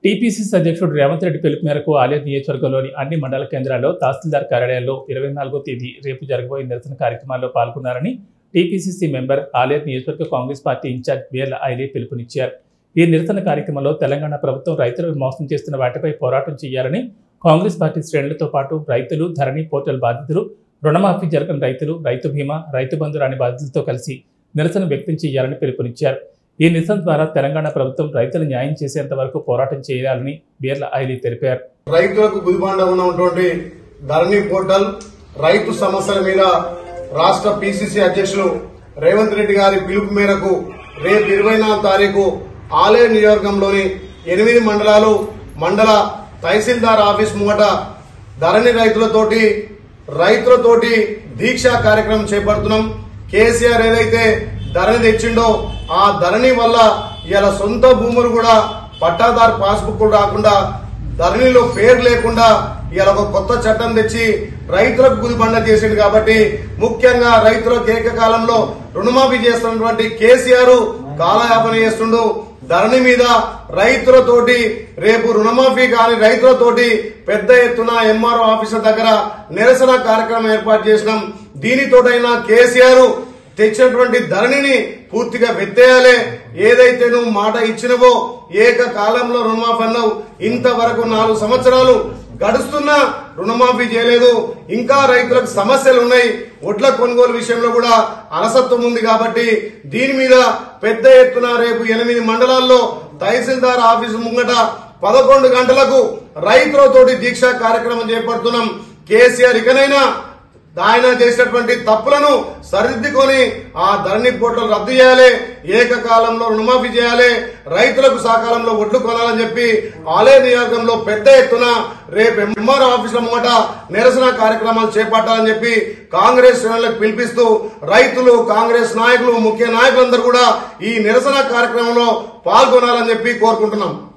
TPCC అధ్యక్షుడు రేవంత్ రెడ్డి పిలుపు మేరకు ఆలేరు నియోజకవర్గంలోని అన్ని మండల కేంద్రాల్లో తహసీల్దార్ కార్యాలయాల్లో ఇరవై నాలుగో తేదీ రేపు జరగబోయే నిరసన కార్యక్రమాల్లో పాల్గొన్నారని టీపీసీసీ మెంబర్ ఆలేరు నియోజకవర్గ కాంగ్రెస్ పార్టీ ఇన్ఛార్జ్ బిఎల్ ఐలీ పిలుపునిచ్చారు ఈ నిరసన కార్యక్రమంలో తెలంగాణ ప్రభుత్వం రైతులను మోసం చేస్తున్న వాటిపై పోరాటం చేయాలని కాంగ్రెస్ పార్టీ శ్రేణులతో పాటు రైతులు ధరణి పోర్టల్ బాధితులు రుణమాఫీ జరగని రైతులు రైతు బీమా రైతు బంధు రాని బాధితులతో కలిసి నిరసన వ్యక్తం చేయాలని పిలుపునిచ్చారు ఈ నిరసన ద్వారా తెలంగాణ ప్రభుత్వం రైతులు న్యాయం చేసేంత వరకు పోరాటం చేయాలని బీర్ల ఐలీ తెలిపారు రైతులకు గుదిబండగా ఉన్నటువంటి ధరణి పోర్టల్ రైతు సమస్యల మీద రాష్ట్ర పిసిసి అధ్యక్షులు రేవంత్ రెడ్డి గారి పిలుపు మేరకు రేపు ఇరవై నాలుగు తారీఖు ఆలయ నియోజకంలోని ఎనిమిది మండలాలు మండల తహసీల్దార్ ఆఫీస్ ముంగట ధరణి రైతులతోటి రైతులతోటి దీక్షా కార్యక్రమం చేపడుతున్నాం కేసీఆర్ ఏదైతే ధరణి తెచ్చిండో ఆ ధరణి వల్ల ఇలా సొంత భూములు కూడా పట్టాదారు పాస్బుక్ రాకుండా ధరణిలో పేరు లేకుండా ఇలా ఒక కొత్త చట్టం తెచ్చి రైతులకు గుదిబండ చేసిండు కాబట్టి ముఖ్యంగా రైతులకు ఏకకాలంలో రుణమాఫీ చేస్తున్నటువంటి కేసీఆర్ కాలయాపన చేస్తుండు ధరణి మీద రైతులతోటి రేపు రుణమాఫీ కాని రైతులతోటి పెద్ద ఎత్తున ఎంఆర్ఓ ఆఫీసర్ దగ్గర నిరసన కార్యక్రమం ఏర్పాటు చేసినాం దీనితోటైనా కేసీఆర్ తెచ్చినటువంటి ధరణిని పూర్తిగా వెత్తేయాలి ఏదైతే నువ్వు మాట ఇచ్చినవో ఏకకాలంలో రుణమాఫీ అన్నావు ఇంతవరకు నాలుగు సంవత్సరాలు గడుస్తున్నా రుణమాఫీ చేయలేదు ఇంకా రైతులకు సమస్యలు ఉన్నాయి ఒడ్ల కొనుగోలు విషయంలో కూడా అలసత్వం ఉంది కాబట్టి దీని మీద పెద్ద ఎత్తున రేపు ఎనిమిది మండలాల్లో తహసీల్దార్ ఆఫీసు ముంగట పదకొండు గంటలకు రైతులతోటి దీక్షా కార్యక్రమం చేపడుతున్నాం కేసీఆర్ ఇకనైనా ఆయన చేసినటువంటి తప్పులను సరిదిద్దుకొని ఆ ధరణి పోర్టల్ రద్దు చేయాలి ఏకకాలంలో రుణమాఫీ చేయాలి రైతులకు సకాలంలో ఒడ్లు కొనాలని చెప్పి ఆలయ నియోజకంలో పెద్ద ఎత్తున రేపు ఎంఆర్ ఆఫీసుల ముంగట నిరసన కార్యక్రమాలు చేపట్టాలని చెప్పి కాంగ్రెస్ శ్రేణులకు పిలిపిస్తూ రైతులు కాంగ్రెస్ నాయకులు ముఖ్య నాయకులందరూ కూడా ఈ నిరసన కార్యక్రమంలో పాల్గొనాలని చెప్పి కోరుకుంటున్నాం